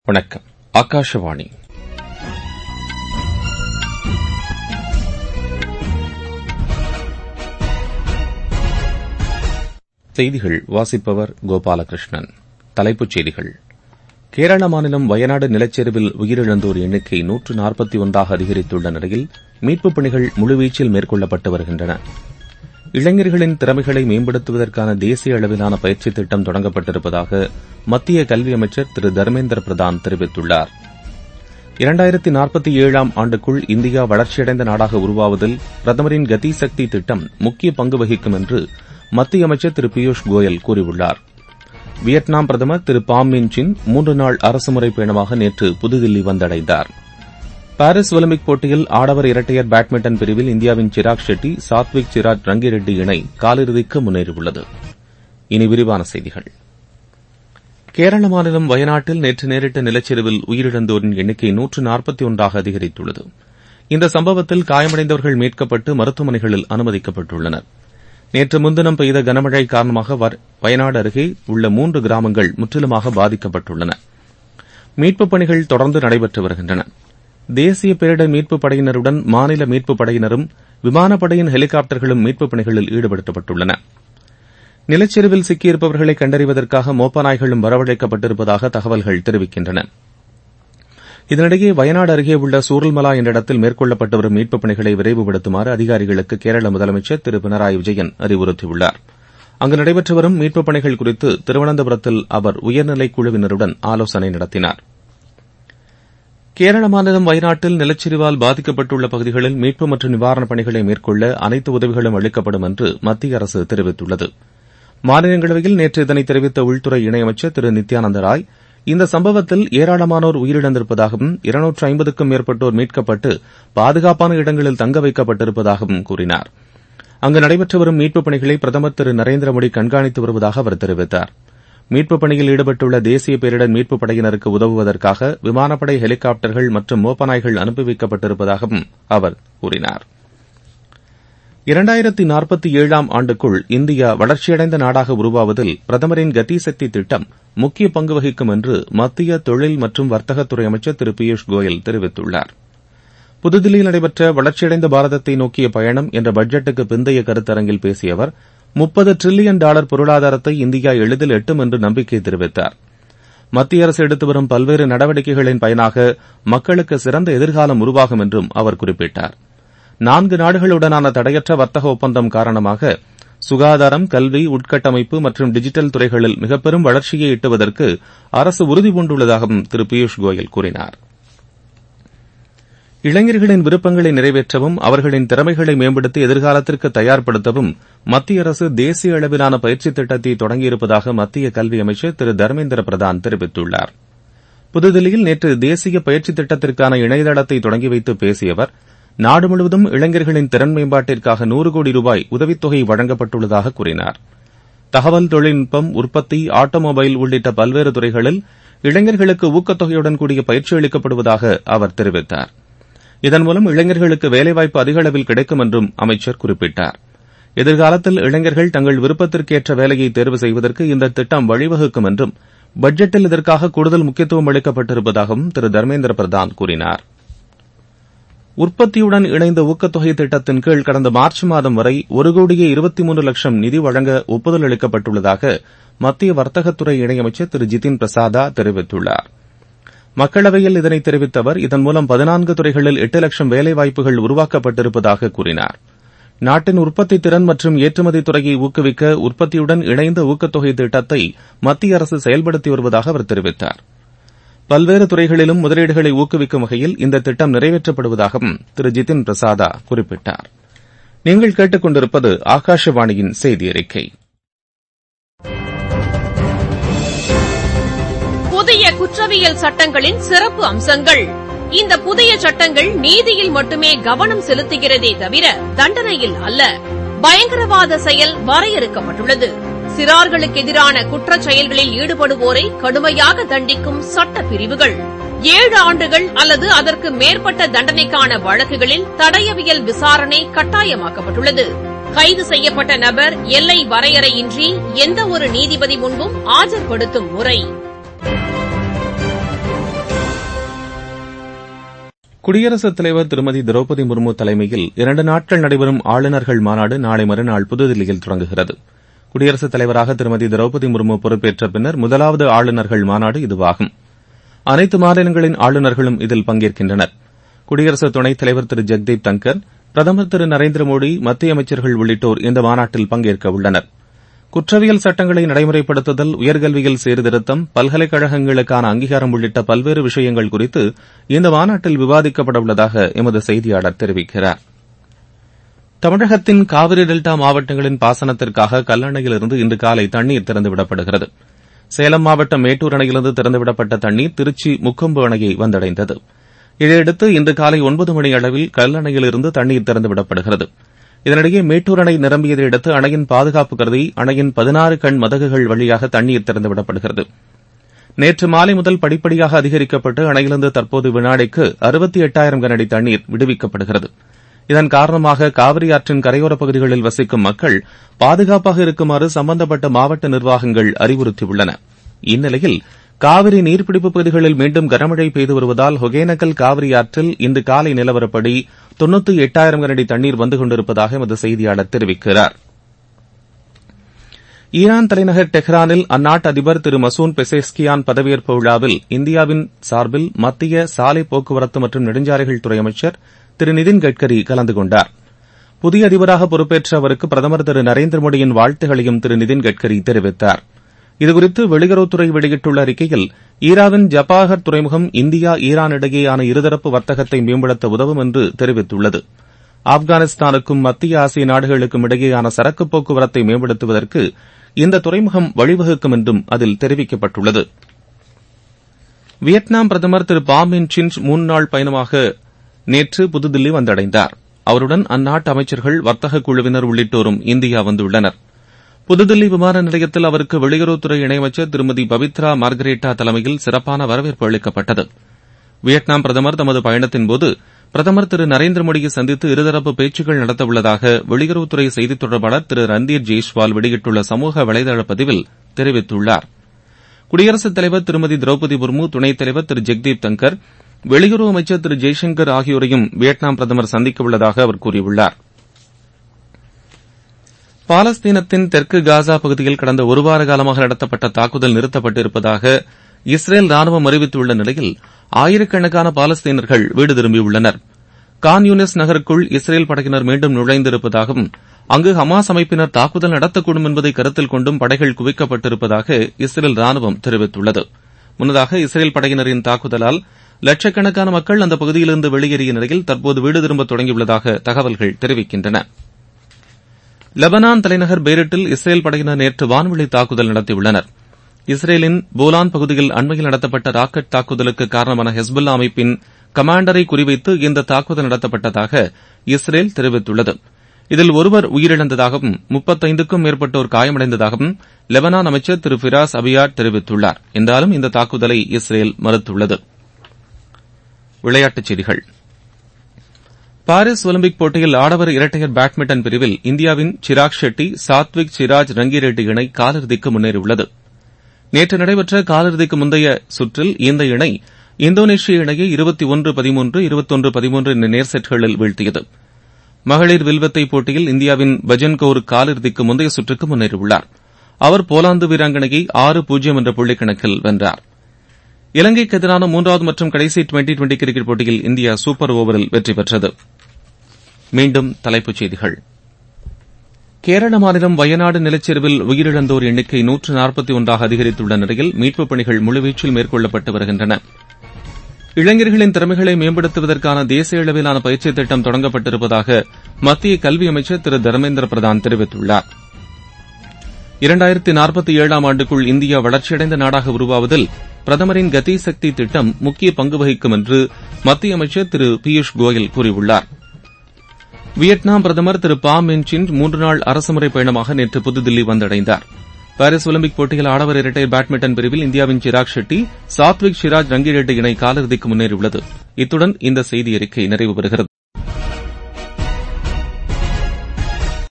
வணக்கம் ஆகாஷவாணி செய்திகள் வாசிப்பவர் கோபாலகிருஷ்ணன் தலைப்புச் செய்திகள் கேரள மாநிலம் வயநாடு நிலச்சரிவில் உயிரிழந்தோர் எண்ணிக்கை நூற்று நாற்பத்தி ஒன்றாக அதிகரித்துள்ள நிலையில் மீட்புப் பணிகள் முழுவீச்சில் மேற்கொள்ளப்பட்டு வருகின்றன இளைஞர்களின் திறமைகளை மேம்படுத்துவதற்கான தேசிய அளவிலான பயிற்சித் திட்டம் தொடங்கப்பட்டிருப்பதாக மத்திய கல்வி அமைச்சர் திரு தர்மேந்திர பிரதான் தெரிவித்துள்ளார் இரண்டாயிரத்தி நாற்பத்தி ஏழாம் ஆண்டுக்குள் இந்தியா வளர்ச்சியடைந்த நாடாக உருவாவதில் பிரதமரின் கதி சக்தி திட்டம் முக்கிய பங்கு வகிக்கும் என்று மத்திய அமைச்சர் திரு பியூஷ் கோயல் கூறியுள்ளார் வியட்நாம் பிரதமர் திரு பாம் மின் சின் மூன்று நாள் அரசுமுறை பயணமாக நேற்று புதுதில்லி வந்தடைந்தார் பாரிஸ் ஒலிம்பிக் போட்டியில் ஆடவர் இரட்டையர் பேட்மிண்டன் பிரிவில் இந்தியாவின் சிராக் ஷெட்டி சாத்விக் சிராஜ் ரங்கிரெட்டி இணை காலிறுதிக்கு முன்னேறியுள்ளது இனி விரிவான செய்திகள் கேரள மாநிலம் வயநாட்டில் நேற்று நேரிட்ட நிலச்சரிவில் உயிரிழந்தோரின் எண்ணிக்கை நூற்று நாற்பத்தி ஒன்றாக அதிகரித்துள்ளது இந்த சம்பவத்தில் காயமடைந்தவர்கள் மீட்கப்பட்டு மருத்துவமனைகளில் அனுமதிக்கப்பட்டுள்ளனர் நேற்று முன்தினம் பெய்த கனமழை காரணமாக வயநாடு அருகே உள்ள மூன்று கிராமங்கள் முற்றிலுமாக பாதிக்கப்பட்டுள்ளன மீட்புப் பணிகள் தொடர்ந்து நடைபெற்று வருகின்றன தேசிய பேரிடர் மீட்புப் படையினருடன் மாநில மீட்புப் படையினரும் விமானப்படையின் ஹெலிகாப்டர்களும் மீட்புப் பணிகளில் ஈடுபடுத்தப்பட்டுள்ளன நிலச்சரிவில் சிக்கியிருப்பவர்களை கண்டறிவதற்காக மோப்ப நாய்களும் வரவழைக்கப்பட்டிருப்பதாக தகவல்கள் தெரிவிக்கின்றன இதனிடையே வயநாடு அருகே உள்ள சூரல்மலா என்ற இடத்தில் மேற்கொள்ளப்பட்டு வரும் மீட்புப் பணிகளை விரைவுபடுத்துமாறு அதிகாரிகளுக்கு கேரள முதலமைச்சர் திரு பினராயி விஜயன் அறிவுறுத்தியுள்ளார் அங்கு நடைபெற்று வரும் மீட்புப் பணிகள் குறித்து திருவனந்தபுரத்தில் அவர் உயர்நிலைக் குழுவினருடன் ஆலோசனை நடத்தினார் கேரள மாநிலம் வயநாட்டில் நிலச்சரிவால் பாதிக்கப்பட்டுள்ள பகுதிகளில் மீட்பு மற்றும் நிவாரணப் பணிகளை மேற்கொள்ள அனைத்து உதவிகளும் அளிக்கப்படும் என்று மத்திய அரசு தெரிவித்துள்ளது மாநிலங்களவையில் நேற்று இதனை தெரிவித்த உள்துறை இணையமைச்சர் திரு நித்யானந்த ராய் இந்த சம்பவத்தில் ஏராளமானோர் உயிரிழந்திருப்பதாகவும் இருநூற்று ஐம்பதுக்கும் மேற்பட்டோர் மீட்கப்பட்டு பாதுகாப்பான இடங்களில் தங்க வைக்கப்பட்டிருப்பதாகவும் கூறினார் அங்கு நடைபெற்று வரும் மீட்புப் பணிகளை பிரதமர் திரு நரேந்திர மோடி கண்காணித்து வருவதாக அவர் தெரிவித்தார் மீட்புப் பணியில் ஈடுபட்டுள்ள தேசிய பேரிடர் மீட்புப் படையினருக்கு உதவுவதற்காக விமானப்படை ஹெலிகாப்டர்கள் மற்றும் மோப்பநாய்கள் அனுப்பி வைக்கப்பட்டிருப்பதாகவும் அவர் கூறினார் இரண்டாயிரத்தி நாற்பத்தி ஏழாம் ஆண்டுக்குள் இந்தியா வளர்ச்சியடைந்த நாடாக உருவாவதில் பிரதமரின் கதி சக்தி திட்டம் முக்கிய பங்கு வகிக்கும் என்று மத்திய தொழில் மற்றும் வர்த்தகத்துறை அமைச்சர் திரு பியூஷ் கோயல் தெரிவித்துள்ளார் புதுதில்லியில் நடைபெற்ற வளர்ச்சியடைந்த பாரதத்தை நோக்கிய பயணம் என்ற பட்ஜெட்டுக்கு பிந்தைய கருத்தரங்கில் பேசிய அவர் முப்பது டிரில்லியன் டாலர் பொருளாதாரத்தை இந்தியா எளிதில் எட்டும் என்று நம்பிக்கை தெரிவித்தார் மத்திய அரசு எடுத்து வரும் பல்வேறு நடவடிக்கைகளின் பயனாக மக்களுக்கு சிறந்த எதிர்காலம் உருவாகும் என்றும் அவர் குறிப்பிட்டார் நான்கு நாடுகளுடனான தடையற்ற வர்த்தக ஒப்பந்தம் காரணமாக சுகாதாரம் கல்வி உட்கட்டமைப்பு மற்றும் டிஜிட்டல் துறைகளில் மிகப்பெரும் வளர்ச்சியை எட்டுவதற்கு அரசு உறுதிபூண்டுள்ளதாகவும் திரு பியூஷ் கோயல் கூறினார் இளைஞர்களின் விருப்பங்களை நிறைவேற்றவும் அவர்களின் திறமைகளை மேம்படுத்தி எதிர்காலத்திற்கு தயார்படுத்தவும் மத்திய அரசு தேசிய அளவிலான பயிற்சித் திட்டத்தை தொடங்கியிருப்பதாக மத்திய கல்வி அமைச்சர் திரு தர்மேந்திர பிரதான் தெரிவித்துள்ளார் புதுதில்லியில் நேற்று தேசிய பயிற்சித் திட்டத்திற்கான இணையதளத்தை தொடங்கி வைத்து பேசிய அவர் நாடு முழுவதும் இளைஞர்களின் திறன் மேம்பாட்டிற்காக நூறு கோடி ரூபாய் உதவித்தொகை வழங்கப்பட்டுள்ளதாக கூறினார் தகவல் தொழில்நுட்பம் உற்பத்தி ஆட்டோமொபைல் உள்ளிட்ட பல்வேறு துறைகளில் இளைஞர்களுக்கு ஊக்கத்தொகையுடன் கூடிய பயிற்சி அளிக்கப்படுவதாக அவர் தெரிவித்தார் இதன் மூலம் இளைஞர்களுக்கு வேலைவாய்ப்பு அதிக அளவில் கிடைக்கும் என்றும் அமைச்சர் குறிப்பிட்டார் எதிர்காலத்தில் இளைஞர்கள் தங்கள் விருப்பத்திற்கேற்ற வேலையை தேர்வு செய்வதற்கு இந்த திட்டம் வழிவகுக்கும் என்றும் பட்ஜெட்டில் இதற்காக கூடுதல் முக்கியத்துவம் அளிக்கப்பட்டிருப்பதாகவும் திரு தர்மேந்திர பிரதான் கூறினார் உற்பத்தியுடன் இணைந்த ஊக்கத்தொகை திட்டத்தின் கீழ் கடந்த மார்ச் மாதம் வரை ஒரு கோடியே இருபத்தி மூன்று லட்சம் நிதி வழங்க ஒப்புதல் அளிக்கப்பட்டுள்ளதாக மத்திய வர்த்தகத்துறை இணையமைச்சர் திரு ஜிதின் பிரசாதா தெரிவித்துள்ளார் மக்களவையில் இதனை தெரிவித்த அவர் இதன் மூலம் பதினான்கு துறைகளில் எட்டு லட்சம் வேலைவாய்ப்புகள் உருவாக்கப்பட்டிருப்பதாக கூறினார் நாட்டின் உற்பத்தி திறன் மற்றும் ஏற்றுமதி துறையை ஊக்குவிக்க உற்பத்தியுடன் இணைந்த ஊக்கத்தொகை திட்டத்தை மத்திய அரசு செயல்படுத்தி வருவதாக அவர் தெரிவித்தார் பல்வேறு துறைகளிலும் முதலீடுகளை ஊக்குவிக்கும் வகையில் இந்த திட்டம் நிறைவேற்றப்படுவதாகவும் திரு ஜிதின் பிரசாதா குறிப்பிட்டார் நீங்கள் கேட்டுக் கொண்டிருப்பது ஆகாஷவாணியின் செய்தி அறிக்கை புதிய குற்றவியல் சட்டங்களின் சிறப்பு அம்சங்கள் இந்த புதிய சட்டங்கள் நீதியில் மட்டுமே கவனம் செலுத்துகிறதே தவிர தண்டனையில் அல்ல பயங்கரவாத செயல் வரையறுக்கப்பட்டுள்ளது சிறார்களுக்கு எதிரான குற்றச் செயல்களில் ஈடுபடுவோரை கடுமையாக தண்டிக்கும் சட்ட பிரிவுகள் ஏழு ஆண்டுகள் அல்லது அதற்கு மேற்பட்ட தண்டனைக்கான வழக்குகளில் தடயவியல் விசாரணை கட்டாயமாக்கப்பட்டுள்ளது கைது செய்யப்பட்ட நபர் எல்லை வரையறையின்றி எந்த ஒரு நீதிபதி முன்பும் ஆஜர்படுத்தும் முறை குடியரசுத் தலைவர் திருமதி திரௌபதி முர்மு தலைமையில் இரண்டு நாட்கள் நடைபெறும் ஆளுநர்கள் மாநாடு நாளை மறுநாள் புதுதில்லியில் தொடங்குகிறது குடியரசுத் தலைவராக திருமதி திரௌபதி முர்மு பொறுப்பேற்ற பின்னர் முதலாவது ஆளுநர்கள் மாநாடு இதுவாகும் அனைத்து மாநிலங்களின் ஆளுநர்களும் இதில் பங்கேற்கின்றனர் குடியரசு துணைத் தலைவர் திரு ஜெக்தீப் தங்கர் பிரதமர் திரு நரேந்திர மோடி மத்திய அமைச்சர்கள் உள்ளிட்டோர் இந்த மாநாட்டில் பங்கேற்க உள்ளனர் குற்றவியல் சட்டங்களை நடைமுறைப்படுத்துதல் உயர்கல்வியில் சீர்திருத்தம் பல்கலைக்கழகங்களுக்கான அங்கீகாரம் உள்ளிட்ட பல்வேறு விஷயங்கள் குறித்து இந்த மாநாட்டில் விவாதிக்கப்பட உள்ளதாக எமது செய்தியாளர் தெரிவிக்கிறார் தமிழகத்தின் காவிரி டெல்டா மாவட்டங்களின் பாசனத்திற்காக கல்லணையிலிருந்து இன்று காலை தண்ணீர் திறந்துவிடப்படுகிறது சேலம் மாவட்டம் மேட்டூர் அணையிலிருந்து திறந்துவிடப்பட்ட தண்ணீர் திருச்சி முக்கொம்பு அணையை வந்தடைந்தது இதையடுத்து இன்று காலை ஒன்பது மணி அளவில் கல்லணையிலிருந்து தண்ணீர் திறந்துவிடப்படுகிறது இதனிடையே மேட்டூர் அணை நிரம்பியதை அடுத்து அணையின் பாதுகாப்பு கருதி அணையின் பதினாறு கண் மதகுகள் வழியாக தண்ணீர் திறந்துவிடப்படுகிறது நேற்று மாலை முதல் படிப்படியாக அதிகரிக்கப்பட்டு அணையிலிருந்து தற்போது வினாடிக்கு அறுபத்தி எட்டாயிரம் கனஅடி தண்ணீர் விடுவிக்கப்படுகிறது இதன் காரணமாக காவிரி ஆற்றின் கரையோரப் பகுதிகளில் வசிக்கும் மக்கள் பாதுகாப்பாக இருக்குமாறு சம்பந்தப்பட்ட மாவட்ட நிர்வாகங்கள் அறிவுறுத்தியுள்ளன இந்நிலையில் காவிரி நீர்பிடிப்பு பகுதிகளில் மீண்டும் கனமழை பெய்து வருவதால் ஒகேனக்கல் காவிரி ஆற்றில் இன்று காலை நிலவரப்படி தொன்னூத்தி எட்டாயிரம் கனஅடி தண்ணீர் வந்து கொண்டிருப்பதாக எமது செய்தியாளர் தெரிவிக்கிறார் ஈரான் தலைநகர் டெஹ்ரானில் அந்நாட்டு அதிபர் திரு மசூன் பெசேஸ்கியான் பதவியேற்பு விழாவில் இந்தியாவின் சார்பில் மத்திய சாலை போக்குவரத்து மற்றும் நெடுஞ்சாலைகள் துறை அமைச்சர் திரு நிதின் கட்கரி கலந்து கொண்டார் புதிய அதிபராக பொறுப்பேற்ற அவருக்கு பிரதமர் திரு நரேந்திர மோடியின் வாழ்த்துகளையும் திரு நிதின் கட்கரி தெரிவித்தார் இதுகுறித்து வெளியுறவுத்துறை வெளியிட்டுள்ள அறிக்கையில் ஈராவின் ஜப்பாகர் துறைமுகம் இந்தியா ஈரான் இடையேயான இருதரப்பு வர்த்தகத்தை மேம்படுத்த உதவும் என்று தெரிவித்துள்ளது ஆப்கானிஸ்தானுக்கும் மத்திய ஆசிய நாடுகளுக்கும் இடையேயான சரக்கு போக்குவரத்தை மேம்படுத்துவதற்கு இந்த துறைமுகம் வழிவகுக்கும் என்றும் அதில் தெரிவிக்கப்பட்டுள்ளது வியட்நாம் பிரதமர் திரு பாமின் சின்ச் மூன்று நாள் பயணமாக நேற்று புதுதில்லி வந்தடைந்தார் அவருடன் அந்நாட்டு அமைச்சர்கள் வர்த்தக குழுவினர் உள்ளிட்டோரும் இந்தியா வந்துள்ளனர் புதுதில்லி விமான நிலையத்தில் அவருக்கு வெளியுறவுத்துறை இணையமைச்சர் திருமதி பவித்ரா மார்கரேட்டா தலைமையில் சிறப்பான வரவேற்பு அளிக்கப்பட்டது வியட்நாம் பிரதமர் தமது பயணத்தின்போது பிரதமர் திரு நரேந்திர மோடியை சந்தித்து இருதரப்பு பேச்சுக்கள் நடத்தவுள்ளதாக வெளியுறவுத்துறை செய்தித் தொடர்பாளர் திரு ரந்தீர் ஜெய்ஸ்வால் வெளியிட்டுள்ள சமூக வலைதள பதிவில் தெரிவித்துள்ளார் குடியரசுத் தலைவர் திருமதி திரௌபதி முர்மு துணைத் தலைவர் திரு ஜெக்தீப் தங்கர் வெளியுறவு அமைச்சர் திரு ஜெய்சங்கர் ஆகியோரையும் வியட்நாம் பிரதமர் சந்திக்கவுள்ளதாக அவர் கூறியுள்ளார் பாலஸ்தீனத்தின் தெற்கு காசா பகுதியில் கடந்த ஒருவார காலமாக நடத்தப்பட்ட தாக்குதல் நிறுத்தப்பட்டிருப்பதாக இஸ்ரேல் ராணுவம் அறிவித்துள்ள நிலையில் ஆயிரக்கணக்கான பாலஸ்தீனர்கள் வீடு திரும்பியுள்ளனர் கான் யூனிஸ் நகருக்குள் இஸ்ரேல் படையினர் மீண்டும் நுழைந்திருப்பதாகவும் அங்கு ஹமாஸ் அமைப்பினர் தாக்குதல் நடத்தக்கூடும் என்பதை கருத்தில் கொண்டும் படைகள் குவிக்கப்பட்டிருப்பதாக இஸ்ரேல் ராணுவம் தெரிவித்துள்ளது முன்னதாக இஸ்ரேல் படையினரின் தாக்குதலால் லட்சக்கணக்கான மக்கள் அந்த பகுதியிலிருந்து வெளியேறிய நிலையில் தற்போது வீடு திரும்ப தொடங்கியுள்ளதாக தகவல்கள் தெரிவிக்கின்றன லெபனான் தலைநகர் பெய்ரூட்டில் இஸ்ரேல் படையினர் நேற்று வான்வழி தாக்குதல் நடத்தியுள்ளனர் இஸ்ரேலின் போலான் பகுதியில் அண்மையில் நடத்தப்பட்ட ராக்கெட் தாக்குதலுக்கு காரணமான ஹெஸ்புல்லா அமைப்பின் கமாண்டரை குறிவைத்து இந்த தாக்குதல் நடத்தப்பட்டதாக இஸ்ரேல் தெரிவித்துள்ளது இதில் ஒருவர் உயிரிழந்ததாகவும் முப்பத்தைந்துக்கும் மேற்பட்டோர் காயமடைந்ததாகவும் லெபனான் அமைச்சர் திரு ஃபிராஸ் அபியாட் தெரிவித்துள்ளார் என்றாலும் இந்த தாக்குதலை இஸ்ரேல் மறுத்துள்ளது விளையாட்டுச் செய்திகள் பாரிஸ் ஒலிம்பிக் போட்டியில் ஆடவர் இரட்டையர் பேட்மிண்டன் பிரிவில் இந்தியாவின் சிராக் ஷெட்டி சாத்விக் சிராஜ் ரங்கிரெட்டி இணை காலிறுதிக்கு முன்னேறியுள்ளது நேற்று நடைபெற்ற காலிறுதிக்கு முந்தைய சுற்றில் இந்த இணை இந்தோனேஷிய இணையை இருபத்தி ஒன்று பதிமூன்று இருபத்தொன்று பதிமூன்று என்ற நேர் செட்களில் வீழ்த்தியது மகளிர் வில்வத்தை போட்டியில் இந்தியாவின் பஜன் கவுர் காலிறுதிக்கு முந்தைய சுற்றுக்கு முன்னேறியுள்ளார் அவர் போலாந்து வீராங்கனையை ஆறு பூஜ்ஜியம் என்ற புள்ளிக்கணக்கில் வென்றார் இலங்கைக்கு எதிரான மூன்றாவது மற்றும் கடைசி டுவெண்டி டுவெண்டி கிரிக்கெட் போட்டியில் இந்தியா சூப்பர் ஓவரில் வெற்றி பெற்றது மீண்டும் தலைப்புச் செய்திகள் கேரள மாநிலம் வயநாடு நிலச்சரிவில் உயிரிழந்தோர் எண்ணிக்கை நூற்று நாற்பத்தி ஒன்றாக அதிகரித்துள்ள நிலையில் மீட்புப் பணிகள் முழுவீச்சில் மேற்கொள்ளப்பட்டு வருகின்றன இளைஞர்களின் திறமைகளை மேம்படுத்துவதற்கான தேசிய அளவிலான பயிற்சித் திட்டம் தொடங்கப்பட்டிருப்பதாக மத்திய கல்வி அமைச்சர் திரு தர்மேந்திர பிரதான் தெரிவித்துள்ளார் இரண்டாயிரத்தி நாற்பத்தி ஏழாம் ஆண்டுக்குள் இந்தியா வளர்ச்சியடைந்த நாடாக உருவாவதில் பிரதமரின் கதி சக்தி திட்டம் முக்கிய பங்கு வகிக்கும் என்று மத்திய அமைச்சர் திரு பியூஷ் கோயல் கூறியுள்ளார் வியட்நாம் பிரதமர் திரு பா மின்சின் மூன்று நாள் அரசுமுறை பயணமாக நேற்று புதுதில்லி வந்தடைந்தார் பாரிஸ் ஒலிம்பிக் போட்டியில் ஆடவர் இரட்டையர் பேட்மிண்டன் பிரிவில் இந்தியாவின் சிராக் ஷெட்டி சாத்விக் சிராஜ் ரங்கிரெட்டி இணை காலிறுதிக்கு முன்னேறியுள்ளது இத்துடன் இந்த செய்தி அறிக்கை நிறைவு பெறுகிறது